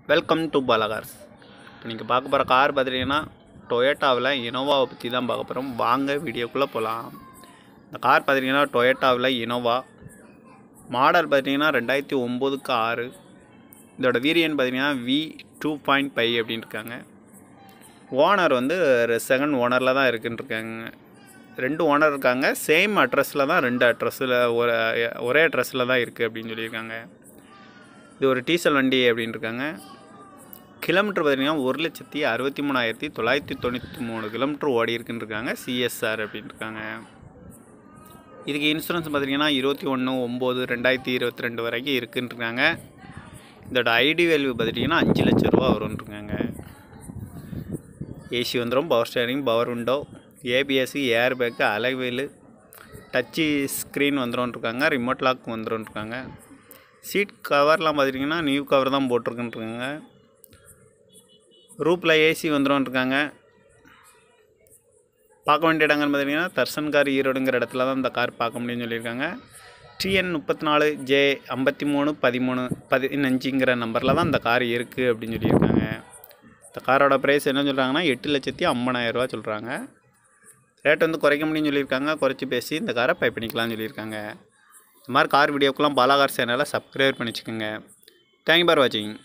welcome to பாலகார்ஸ் இப்போ நீங்கள் பார்க்க போகிற கார் பார்த்துட்டிங்கன்னா டொயோட்டாவில் இனோவாவை பற்றி தான் பார்க்க போகிறோம் வாங்க வீடியோக்குள்ளே போகலாம் இந்த கார் பார்த்துட்டிங்கன்னா டொயோட்டாவில் இனோவா மாடல் பார்த்தீங்கன்னா ரெண்டாயிரத்தி ஒம்போதுக்கு ஆறு இதோட வீரியன் பார்த்தீங்கன்னா வி டூ பாயிண்ட் ஃபைவ் அப்படின்னு இருக்காங்க ஓனர் வந்து செகண்ட் ஓனரில் தான் இருக்குன்னு இருக்காங்க ரெண்டு ஓனர் இருக்காங்க சேம் அட்ரஸில் தான் ரெண்டு அட்ரஸில் ஒரு ஒரே அட்ரஸில் தான் இருக்குது அப்படின்னு சொல்லியிருக்காங்க இது ஒரு டீசல் வண்டி அப்படின்னு இருக்காங்க கிலோமீட்டர் பார்த்தீங்கன்னா ஒரு லட்சத்தி அறுபத்தி மூணாயிரத்தி தொள்ளாயிரத்தி தொண்ணூற்றி மூணு கிலோமீட்டர் ஓடி இருக்குன்னு இருக்காங்க சிஎஸ்ஆர் அப்படின்னு இருக்காங்க இதுக்கு இன்சூரன்ஸ் பார்த்தீங்கன்னா இருபத்தி ஒன்று ஒம்பது ரெண்டாயிரத்தி இருபத்தி ரெண்டு வரைக்கும் இருக்குன்னு இருக்காங்க இதோட ஐடி வேல்யூ பார்த்துட்டிங்கன்னா அஞ்சு லட்ச ரூபா வரும்னு இருக்காங்க ஏசி வந்துடும் power steering power window A B S C air bag alloy wheel touch screen வந்துடும் இருக்காங்க ரிமோட் லாக் வந்துடும் இருக்காங்க சீட் கவர்லாம் பார்த்துட்டிங்கன்னா நியூ கவர் தான் போட்டிருக்குன்னு இருக்காங்க ரூப்பில் ஏசி வந்துடும் இருக்காங்க பார்க்க வேண்டிய இடங்கள்னு பார்த்தீங்கன்னா தர்சன் கார் ஈரோடுங்கிற இடத்துல தான் இந்த கார் பார்க்க முடியும்னு சொல்லியிருக்காங்க டிஎன் முப்பத்தி நாலு ஜே ஐம்பத்தி மூணு பதிமூணு பதினஞ்சுங்கிற நம்பரில் தான் இந்த கார் இருக்குது அப்படின்னு சொல்லியிருக்காங்க இந்த காரோட ப்ரைஸ் என்ன சொல்கிறாங்கன்னா எட்டு லட்சத்தி ஐம்பதாயிரரூவா சொல்கிறாங்க ரேட் வந்து குறைக்க முடியும்னு சொல்லியிருக்காங்க குறைச்சி பேசி இந்த காரை பை பண்ணிக்கலாம்னு சொல்லியிருக்காங்க இந்த மாதிரி கார் வீடியோக்கெல்லாம் பாலாகார் சேனலை சப்ஸ்கிரைப் பண்ணி வச்சுக்கோங்க தேங்க்யூ ஃபார் வாட்சிங்